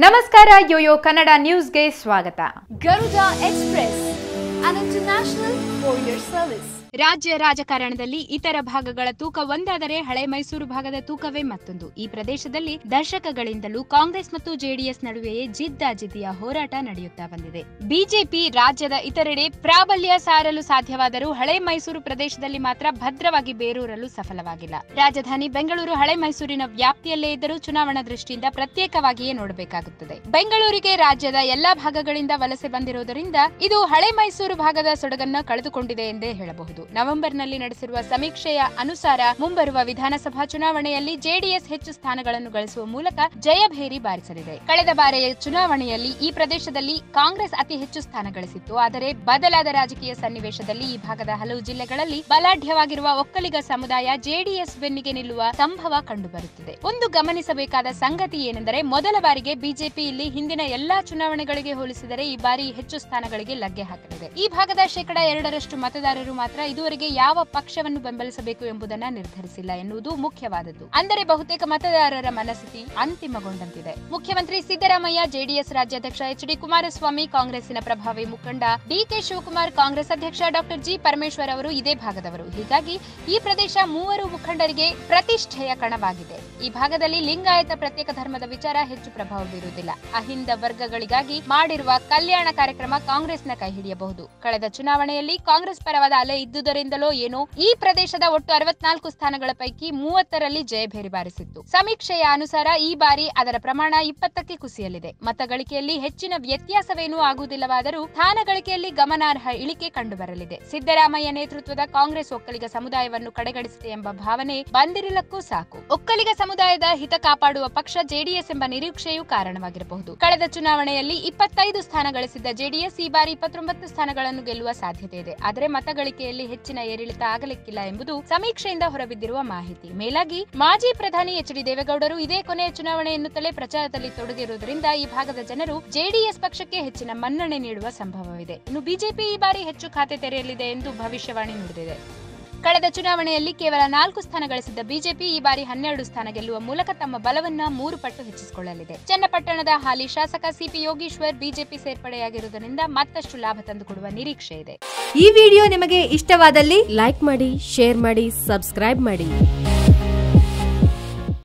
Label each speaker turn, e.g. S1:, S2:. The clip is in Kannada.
S1: ನಮಸ್ಕಾರ ಯೋಯೋ ಕನ್ನಡ ನ್ಯೂಸ್ಗೆ ಸ್ವಾಗತ
S2: Garuda Express, an international courier service.
S3: ರಾಜ್ಯ ರಾಜಕಾರಣದಲ್ಲಿ ಇತರ ಭಾಗಗಳ ತೂಕ ಒಂದಾದರೆ ಹಳೆ ಮೈಸೂರು ಭಾಗದ ತೂಕವೇ ಮತ್ತೊಂದು ಈ ಪ್ರದೇಶದಲ್ಲಿ ದಶಕಗಳಿಂದಲೂ ಕಾಂಗ್ರೆಸ್ ಮತ್ತು ಜೆಡಿಎಸ್ ನಡುವೆಯೇ ಜಿದ್ದಾಜಿದ್ದಿಯ ಹೋರಾಟ ನಡೆಯುತ್ತಾ ಬಂದಿದೆ ಬಿಜೆಪಿ ರಾಜ್ಯದ ಇತರೆಡೆ ಪ್ರಾಬಲ್ಯ ಸಾರಲು ಸಾಧ್ಯವಾದರೂ ಹಳೆ ಮೈಸೂರು ಪ್ರದೇಶದಲ್ಲಿ ಮಾತ್ರ ಭದ್ರವಾಗಿ ಬೇರೂರಲು ಸಫಲವಾಗಿಲ್ಲ ರಾಜಧಾನಿ ಬೆಂಗಳೂರು ಹಳೆ ಮೈಸೂರಿನ ವ್ಯಾಪ್ತಿಯಲ್ಲೇ ಇದ್ದರೂ ಚುನಾವಣಾ ದೃಷ್ಟಿಯಿಂದ ಪ್ರತ್ಯೇಕವಾಗಿಯೇ ನೋಡಬೇಕಾಗುತ್ತದೆ ಬೆಂಗಳೂರಿಗೆ ರಾಜ್ಯದ ಎಲ್ಲಾ ಭಾಗಗಳಿಂದ ವಲಸೆ ಬಂದಿರುವುದರಿಂದ ಇದು ಹಳೆ ಮೈಸೂರು ಭಾಗದ ಸೊಡಗನ್ನ ಕಳೆದುಕೊಂಡಿದೆ ಎಂದೇ ಹೇಳಬಹುದು ನವೆಂಬರ್ನಲ್ಲಿ ನಡೆಸಿರುವ ಸಮೀಕ್ಷೆಯ ಅನುಸಾರ ಮುಂಬರುವ ವಿಧಾನಸಭಾ ಚುನಾವಣೆಯಲ್ಲಿ ಜೆಡಿಎಸ್ ಹೆಚ್ಚು ಸ್ಥಾನಗಳನ್ನು ಗಳಿಸುವ ಮೂಲಕ ಜಯಭೇರಿ ಬಾರಿಸಲಿದೆ ಕಳೆದ ಬಾರಿಯ ಚುನಾವಣೆಯಲ್ಲಿ ಈ ಪ್ರದೇಶದಲ್ಲಿ ಕಾಂಗ್ರೆಸ್ ಅತಿ ಹೆಚ್ಚು ಸ್ಥಾನ ಗಳಿಸಿತ್ತು ಆದರೆ ಬದಲಾದ ರಾಜಕೀಯ ಸನ್ನಿವೇಶದಲ್ಲಿ ಈ ಭಾಗದ ಹಲವು ಜಿಲ್ಲೆಗಳಲ್ಲಿ ಬಲಾಢ್ಯವಾಗಿರುವ ಒಕ್ಕಲಿಗ ಸಮುದಾಯ ಜೆಡಿಎಸ್ ಬೆನ್ನಿಗೆ ನಿಲ್ಲುವ ಸಂಭವ ಕಂಡುಬರುತ್ತಿದೆ ಒಂದು ಗಮನಿಸಬೇಕಾದ ಸಂಗತಿ ಏನೆಂದರೆ ಮೊದಲ ಬಾರಿಗೆ ಬಿಜೆಪಿ ಇಲ್ಲಿ ಹಿಂದಿನ ಎಲ್ಲಾ ಚುನಾವಣೆಗಳಿಗೆ ಹೋಲಿಸಿದರೆ ಈ ಬಾರಿ ಹೆಚ್ಚು ಸ್ಥಾನಗಳಿಗೆ ಲಗ್ಗೆ ಹಾಕಲಿದೆ ಈ ಭಾಗದ ಶೇಕಡ ಎರಡರಷ್ಟು ಮತದಾರರು ಮಾತ್ರ ಇದುವರೆಗೆ ಯಾವ ಪಕ್ಷವನ್ನು ಬೆಂಬಲಿಸಬೇಕು ಎಂಬುದನ್ನ ನಿರ್ಧರಿಸಿಲ್ಲ ಎನ್ನುವುದು ಮುಖ್ಯವಾದದ್ದು ಅಂದರೆ ಬಹುತೇಕ ಮತದಾರರ ಮನಸ್ಥಿತಿ ಅಂತಿಮಗೊಂಡಂತಿದೆ ಮುಖ್ಯಮಂತ್ರಿ ಸಿದ್ದರಾಮಯ್ಯ ಜೆಡಿಎಸ್ ರಾಜ್ಯಾಧ್ಯಕ್ಷ ಎಚ್ ಡಿ ಕುಮಾರಸ್ವಾಮಿ ಕಾಂಗ್ರೆಸ್ಸಿನ ಪ್ರಭಾವಿ ಮುಖಂಡ ಡಿಕೆ ಶಿವಕುಮಾರ್ ಕಾಂಗ್ರೆಸ್ ಅಧ್ಯಕ್ಷ ಡಾಕ್ಟರ್ ಜಿ ಪರಮೇಶ್ವರ್ ಅವರು ಇದೇ ಭಾಗದವರು ಹೀಗಾಗಿ ಈ ಪ್ರದೇಶ ಮೂವರು ಮುಖಂಡರಿಗೆ ಪ್ರತಿಷ್ಠೆಯ ಕಣವಾಗಿದೆ ಈ ಭಾಗದಲ್ಲಿ ಲಿಂಗಾಯತ ಪ್ರತ್ಯೇಕ ಧರ್ಮದ ವಿಚಾರ ಹೆಚ್ಚು ಪ್ರಭಾವ ಬೀರುವುದಿಲ್ಲ ಅಹಿಂದ ವರ್ಗಗಳಿಗಾಗಿ ಮಾಡಿರುವ ಕಲ್ಯಾಣ ಕಾರ್ಯಕ್ರಮ ಕಾಂಗ್ರೆಸ್ನ ಕೈ ಹಿಡಿಯಬಹುದು ಕಳೆದ ಚುನಾವಣೆಯಲ್ಲಿ ಕಾಂಗ್ರೆಸ್ ಪರವಾದ ಅಲೆ ಇದ್ದುದರಿಂದಲೋ ಏನೋ ಈ ಪ್ರದೇಶದ ಒಟ್ಟು ಅರವತ್ನಾಲ್ಕು ಸ್ಥಾನಗಳ ಪೈಕಿ ಮೂವತ್ತರಲ್ಲಿ ಜಯಭೇರಿ ಬಾರಿಸಿತ್ತು ಸಮೀಕ್ಷೆಯ ಅನುಸಾರ ಈ ಬಾರಿ ಅದರ ಪ್ರಮಾಣ ಇಪ್ಪತ್ತಕ್ಕೆ ಕುಸಿಯಲಿದೆ ಮತ ಗಳಿಕೆಯಲ್ಲಿ ಹೆಚ್ಚಿನ ವ್ಯತ್ಯಾಸವೇನೂ ಆಗುವುದಿಲ್ಲವಾದರೂ ಸ್ಥಾನ ಗಳಿಕೆಯಲ್ಲಿ ಗಮನಾರ್ಹ ಇಳಿಕೆ ಕಂಡುಬರಲಿದೆ ಸಿದ್ದರಾಮಯ್ಯ ನೇತೃತ್ವದ ಕಾಂಗ್ರೆಸ್ ಒಕ್ಕಲಿಗ ಸಮುದಾಯವನ್ನು ಕಡೆಗಣಿಸಿದೆ ಎಂಬ ಭಾವನೆ ಬಂದಿರಲಕ್ಕೂ ಸಾಕು ಒಕ್ಕಲಿಗ ಸಮುದಾಯದ ಹಿತ ಕಾಪಾಡುವ ಪಕ್ಷ ಜೆಡಿಎಸ್ ಎಂಬ ನಿರೀಕ್ಷೆಯೂ ಕಾರಣವಾಗಿರಬಹುದು ಕಳೆದ ಚುನಾವಣೆಯಲ್ಲಿ ಇಪ್ಪತ್ತೈದು ಸ್ಥಾನ ಗಳಿಸಿದ್ದ ಜೆಡಿಎಸ್ ಈ ಬಾರಿ ಇಪ್ಪತ್ತೊಂಬತ್ತು ಸ್ಥಾನಗಳನ್ನು ಗೆಲ್ಲುವ ಸಾಧ್ಯತೆ ಇದೆ ಆದರೆ ಮತಗಳಿಕೆಯಲ್ಲಿ ಹೆಚ್ಚಿನ ಏರಿಳಿತ ಆಗಲಿಕ್ಕಿಲ್ಲ ಎಂಬುದು ಸಮೀಕ್ಷೆಯಿಂದ ಹೊರಬಿದ್ದಿರುವ ಮಾಹಿತಿ ಮೇಲಾಗಿ ಮಾಜಿ ಪ್ರಧಾನಿ ಎಚ್ ಡಿ ದೇವೇಗೌಡರು ಇದೇ ಕೊನೆಯ ಚುನಾವಣೆ ಎನ್ನುತ್ತಲೇ ಪ್ರಚಾರದಲ್ಲಿ ತೊಡಗಿರುವುದರಿಂದ ಈ ಭಾಗದ ಜನರು ಜೆಡಿಎಸ್ ಪಕ್ಷಕ್ಕೆ ಹೆಚ್ಚಿನ ಮನ್ನಣೆ ನೀಡುವ ಸಂಭವವಿದೆ ಇನ್ನು ಬಿಜೆಪಿ ಈ ಬಾರಿ ಹೆಚ್ಚು ಖಾತೆ ತೆರೆಯಲಿದೆ ಎಂದು ಭವಿಷ್ಯವಾಣಿ ನುಡಿದಿದೆ ಕಳೆದ ಚುನಾವಣೆಯಲ್ಲಿ ಕೇವಲ ನಾಲ್ಕು ಸ್ಥಾನ ಗಳಿಸಿದ್ದ ಬಿಜೆಪಿ ಈ ಬಾರಿ ಹನ್ನೆರಡು ಸ್ಥಾನ ಗೆಲ್ಲುವ ಮೂಲಕ ತಮ್ಮ ಬಲವನ್ನ ಮೂರು ಪಟ್ಟು ಹೆಚ್ಚಿಸಿಕೊಳ್ಳಲಿದೆ ಚನ್ನಪಟ್ಟಣದ ಹಾಲಿ ಶಾಸಕ ಸಿಪಿ ಯೋಗೀಶ್ವರ್ ಬಿಜೆಪಿ ಸೇರ್ಪಡೆಯಾಗಿರುವುದರಿಂದ ಮತ್ತಷ್ಟು ಲಾಭ ತಂದುಕೊಡುವ ನಿರೀಕ್ಷೆ ಇದೆ
S1: ಈ ವಿಡಿಯೋ ನಿಮಗೆ ಇಷ್ಟವಾದಲ್ಲಿ
S4: ಲೈಕ್ ಮಾಡಿ ಶೇರ್ ಮಾಡಿ ಸಬ್ಸ್ಕ್ರೈಬ್ ಮಾಡಿ